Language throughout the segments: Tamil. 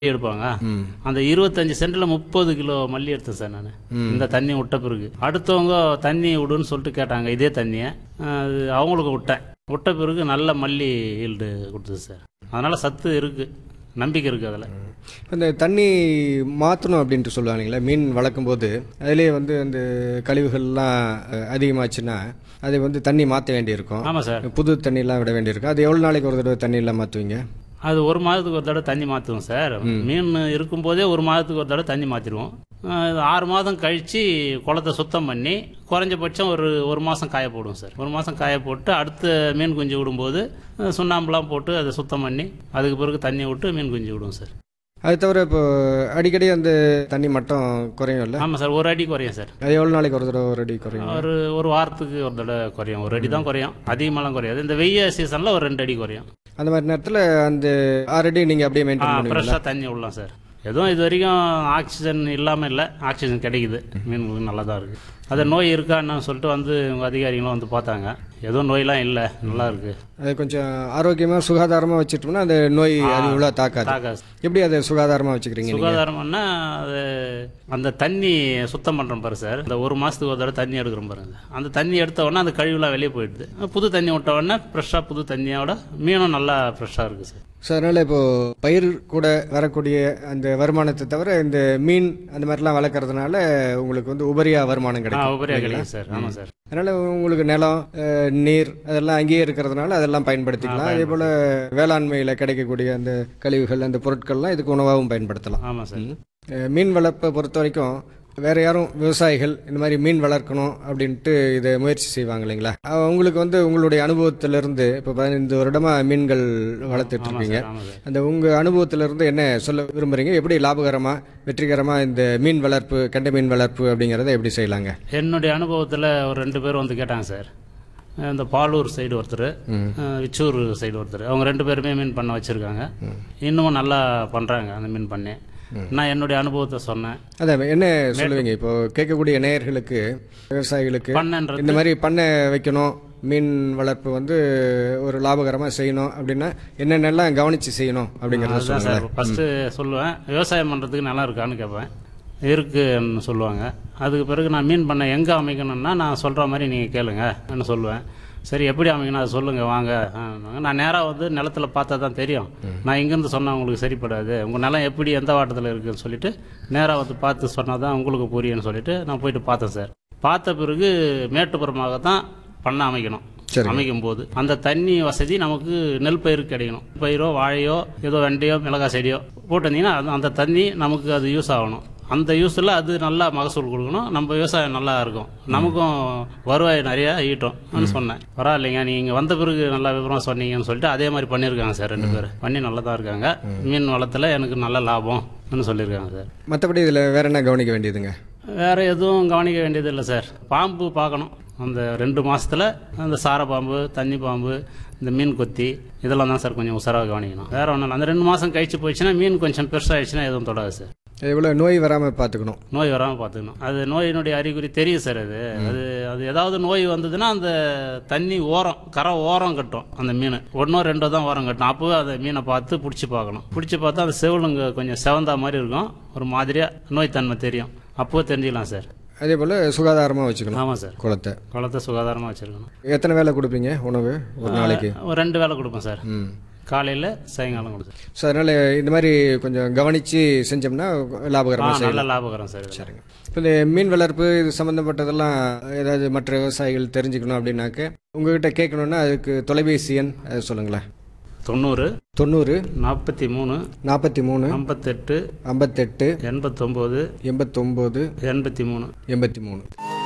எடுப்பாங்க ம் அந்த இருபத்தஞ்சு சென்ட்ல முப்பது கிலோ மல்லி எடுத்தேன் சார் நான் இந்த தண்ணி விட்ட பிறகு அடுத்தவங்க தண்ணி விடுன்னு சொல்லிட்டு கேட்டாங்க இதே தண்ணியை அது அவங்களுக்கு விட்டேன் விட்ட பிறகு நல்ல மல்லி ஈல்டு கொடுத்தது சார் அதனால சத்து இருக்கு நம்பிக்கை இருக்கு அதில் அந்த தண்ணி மாற்றணும் அப்படின்ட்டு சொல்லுவாங்களே மீன் வளர்க்கும் போது அதிலேயே வந்து அந்த கழிவுகள்லாம் அஹ், அதிகமாச்சுன்னா அதை வந்து தண்ணி மாற்ற வேண்டியிருக்கும் ஆமாம் சார் புது தண்ணியெல்லாம் விட வேண்டியிருக்கும் அது எவ்வளோ நாளைக்கு ஒரு தடவை தண்ணியெல்லாம் மாற்றுவீங்க அது ஒரு மாதத்துக்கு ஒரு தடவை தண்ணி மாற்றுவோம் சார் மீன் இருக்கும்போதே ஒரு மாதத்துக்கு ஒரு தடவை தண்ணி மாற்றிடுவோம் ஆறு மாதம் கழித்து குளத்தை சுத்தம் பண்ணி குறைஞ்சபட்சம் ஒரு ஒரு மாதம் காய போடுவோம் சார் ஒரு மாதம் காய போட்டு அடுத்த மீன் குஞ்சு விடும்போது அஹ், சுண்ணாம்புலாம் போட்டு அதை சுத்தம் பண்ணி அதுக்கு பிறகு தண்ணி விட்டு மீன் குஞ்சு விடுவோம் சார் அது தவிர இப்போ அடிக்கடி அந்த தண்ணி மட்டம் குறையும் இல்லை ஆமாம் சார் ஒரு அடி குறையும் சார் அது எவ்வளோ நாளைக்கு ஒரு தடவை ஒரு அடி குறையும் ஒரு ஒரு வாரத்துக்கு ஒரு தடவை குறையும் ஒரு அடி தான் குறையும் அதிகமாலாம் குறையாது இந்த வெய்ய சீசனில் ஒரு ரெண்டு அடி குறையும் அந்த மாதிரி நேரத்தில் அந்த ஆறு அடி நீங்கள் அப்படியே மெயின்டைன் பண்ணுவீங்க ஃப்ரெஷ்ஷாக தண்ணி விடலாம் சார் எதுவும் இது வரைக்கும் ஆக்சிஜன் இல்லாமல் இல்லை ஆக்சிஜன் கிடைக்குது மீன்களுக்கு நல்லா தான் இருக்குது அது நோய் இருக்கான்னு சொல்லிட்டு வந்து உங்கள் அதிகாரிகளும் வந்து பார்த்தாங்க எதுவும் நோயெலாம் இல்லை நல்லா இருக்குது அது கொஞ்சம் ஆரோக்கியமாக சுகாதாரமாக வச்சுட்டோம்னா அந்த நோய் அது இவ்வளோ தாக்காது தாக்கா எப்படி அதை சுகாதாரமாக வச்சுக்கிறீங்க நீங்கள் சுகாதாரம்னா அது அந்த தண்ணி சுத்தம் பண்ணுறோம் பாரு சார் இந்த ஒரு மாதத்துக்கு ஒரு தடவை தண்ணி எடுக்கிறோம் பாருங்க அந்த தண்ணி எடுத்த உடனே அந்த கழிவுலாம் வெளியே போயிடுது புது தண்ணி விட்ட உடனே ஃப்ரெஷ்ஷாக புது தண்ணியோட மீனும் நல்லா ஃப்ரெஷ்ஷாக இருக்குது சார் ஸோ அதனால் இப்போ பயிர் கூட வரக்கூடிய அந்த வருமானத்தை தவிர இந்த மீன் அந்த மாதிரிலாம் வளர்க்குறதுனால உங்களுக்கு வந்து உபரியா வருமானம் ஆ கிடைக்கும் உபரியா கிடைக்கும் சார் ஆமாம் சார் அதனால் உங்களுக்கு நிலம் அஹ், நீர் அதெல்லாம் அங்கேயே இருக்கிறதுனால அதெல்லாம் பயன்படுத்திக்கலாம் அதே போல் வேளாண்மையில் கிடைக்கக்கூடிய அந்த கழிவுகள் அந்த பொருட்கள்லாம் இதுக்கு உணவாகவும் பயன்படுத்தலாம் ஆமாம் சார் அஹ், மீன் வளர்ப்பை பொறுத்த வரைக்கும் வேற யாரும் விவசாயிகள் இந்த மாதிரி மீன் வளர்க்கணும் அப்படின்ட்டு இதை முயற்சி செய்வாங்க இல்லைங்களா அஹ், உங்களுக்கு வந்து உங்களுடைய அனுபவத்திலிருந்து இப்போ பதினைந்து வருடமா மீன்கள் வளர்த்துட்டு ஆமாம் இருக்கீங்க சார் ஆமாம் சார் அந்த உங்க அனுபவத்திலிருந்து என்ன சொல்ல விரும்புறீங்க எப்படி லாபகரமா வெற்றிகரமா இந்த மீன் வளர்ப்பு கெண்டை மீன் வளர்ப்பு அப்படிங்கறத எப்படி செய்யலாங்க என்னுடைய அனுபவத்தில் ஒரு ரெண்டு பேர் வந்து கேட்டாங்க சார் இந்த பாலூர் சைடு ஒருத்தர் விச்சூர் சைடு ஒருத்தர் அவங்க ரெண்டு பேருமே மீன் பண்ண வச்சுருக்காங்க இன்னமும் நல்லா பண்ணுறாங்க அந்த மீன் பண்ணி நான் என்னுடைய அனுபவத்தை சொன்னேன் அதான் என்ன சொல்லுவீங்க இப்போ கேட்கக்கூடிய நேயர்களுக்கு விவசாயிகளுக்கு பண்ணன்றது இந்த மாதிரி பண்ணை வைக்கணும் மீன் வளர்ப்பு வந்து ஒரு லாபகரமா செய்யணும் அப்படின்னா என்னென்னலாம் கவனிச்சு செய்யணும் அப்படிங்கறத அதுதான் சொல்லுங்க சார் ஃபஸ்ட்டு சொல்லுவேன் விவசாயம் பண்ணுறதுக்கு நல்லா இருக்கான்னு கேட்பேன் இருக்குன்னு சொல்லுவாங்க அதுக்கு பிறகு நான் மீன் பண்ண எங்கே அமைக்கணும்னா நான் சொல்கிற மாதிரி நீங்கள் கேளுங்கன்னு சொல்லுவேன் சரி எப்படி அமைக்கணும் அதை சொல்லுங்கள் வாங்க ஆ, நான் நேராக வந்து நிலத்துல பார்த்தா தான் தெரியும் நான் இங்கேருந்து சொன்னால் உங்களுக்கு சரிப்படாது உங்கள் நிலம் எப்படி எந்த வாட்டத்தில் இருக்குன்னு சொல்லிட்டு நேராக வந்து பார்த்து சொன்னால் தான் உங்களுக்கு புரியும்னு சொல்லிட்டு நான் போயிட்டு பார்த்தேன் சார் பார்த்த பிறகு மேட்டுப்புறமாக தான் பண்ண அமைக்கணும் சரி. அமைக்கும் போது அந்த தண்ணி வசதி நமக்கு நெல் பயிருக்கு கிடைக்கணும் பயிரோ வாழையோ ஏதோ வெண்டையோ மிளகாய் செடியோ போட்டிருந்தீங்கன்னா அது- அந்த தண்ணி நமக்கு அது யூஸ் ஆகணும் அந்த யூஸில் அது நல்லா மகசூல் கொடுக்கணும் நம்ம விவசாயம் நல்லா இருக்கும் நமக்கும் வருவாய் நிறைய ஈட்டும் சொன்னேன் பரவாயில்லைங்க நீங்கள் வந்த பிறகு நல்லா விவரம் சொன்னீங்கன்னு சொல்லிட்டு அதே மாதிரி பண்ணியிருக்காங்க சார் ரெண்டு பேர் பண்ணி நல்லா தான் இருக்காங்க மீன் வளத்தில் எனக்கு நல்ல லாபம்னு சொல்லியிருக்காங்க சார் மற்றபடி இதுல வேற என்ன கவனிக்க வேண்டியதுங்க வேற எதுவும் கவனிக்க வேண்டியது இல்லை சார் பாம்பு பார்க்கணும் அந்த ரெண்டு மாசத்துல அந்த சார பாம்பு தண்ணி பாம்பு இந்த மீன் கொத்தி இதெல்லாம் தான் சார் கொஞ்சம் உஷாராக கவனிக்கணும் வேற ஒன்றும் இல்லை அந்த ரெண்டு மாதம் கழிச்சு போயிடுச்சுன்னா மீன் கொஞ்சம் பெருசாகிடுச்சுன்னா எதுவும் தொடாது சார் அதே போல நோய் வராம பார்த்துக்கணும் நோய் வராமல் பார்த்துக்கணும் அது நோயினுடைய அறிகுறி தெரியும் சார் அது அது அது ஏதாவது நோய் வந்ததுன்னா அந்த தண்ணி ஓரம் கரை ஓரம் கட்டும் அந்த மீன் ஒன்றோ ரெண்டோ தான் ஓரம் கட்டும் அப்போவே அந்த மீனை பார்த்து பிடிச்சி பார்க்கணும் பிடிச்சி பார்த்தா அந்த செவிலுங்க கொஞ்சம் செவந்தா மாதிரி இருக்கும் ஒரு மாதிரியாக நோய்த்தன்மை தெரியும் அப்போவே தெரிஞ்சுக்கலாம் சார் அதே போல சுகாதாரமா வச்சுக்கணும் ஆமாம் சார் குளத்தை குளத்தை சுகாதாரமாக வச்சுருக்கணும் எத்தனை வேலை கொடுப்பீங்க உணவு ஒரு நாளைக்கு ஒரு ரெண்டு வேளை கொடுப்பேன் சார் ம் காலையில் சாயங்காலம் கொடுப்பேன் ஸோ அதனால இந்த மாதிரி கொஞ்சம் கவனிச்சு செஞ்சோம்னா ஆ லாபகரமா செய்யலாம் நல்ல லாபகரம் சார் இதுல. சரிங்க இப்போ இந்த மீன் வளர்ப்பு இது சம்மந்தப்பட்டதெல்லாம் ஏதாவது மற்ற விவசாயிகள் தெரிஞ்சுக்கணும் அப்படின்னாக்க உங்ககிட்ட கேட்கணுன்னா அதுக்கு தொலைபேசி எண் அது சொல்லுங்களேன் தொண்ணூறு தொண்ணூறு நாற்பத்தி மூணு நாற்பத்தி மூணு ஐம்பத்தெட்டு ஐம்பத்தெட்டு எண்பத்தொம்போது எண்பத்தொம்போது எண்பத்தி மூணு எண்பத்தி மூணு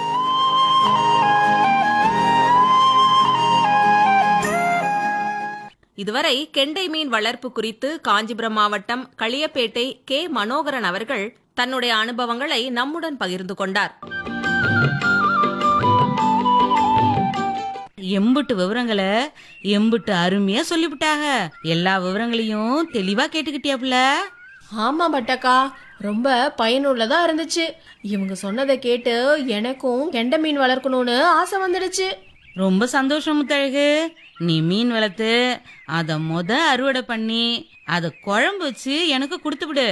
இதுவரை கெண்டை மீன் வளர்ப்பு குறித்து காஞ்சிபுரம் மாவட்டம் களியப்பேட்டை கே மனோகரன் அவர்கள் தன்னுடைய அனுபவங்களை நம்முடன் பகிர்ந்து கொண்டார் எம்புட்டு விவரங்களை எம்புட்டு அருமையா சொல்லிவிட்டாங்க எல்லா விவரங்களையும் தெளிவா கேட்டுக்கிட்டியாப்புல ஆமா பட்டக்கா ரொம்ப பயனுள்ளதா இருந்துச்சு இவங்க சொன்னதை கேட்டு எனக்கும் கெண்டை மீன் வளர்க்கணும்னு ஆசை வந்துடுச்சு ரொம்ப சந்தோஷம் முத்தழகு நீ மீன் வளர்த்து அத முத அறுவடை பண்ணி அத குழம்பு வச்சு எனக்கு கொடுத்து விடு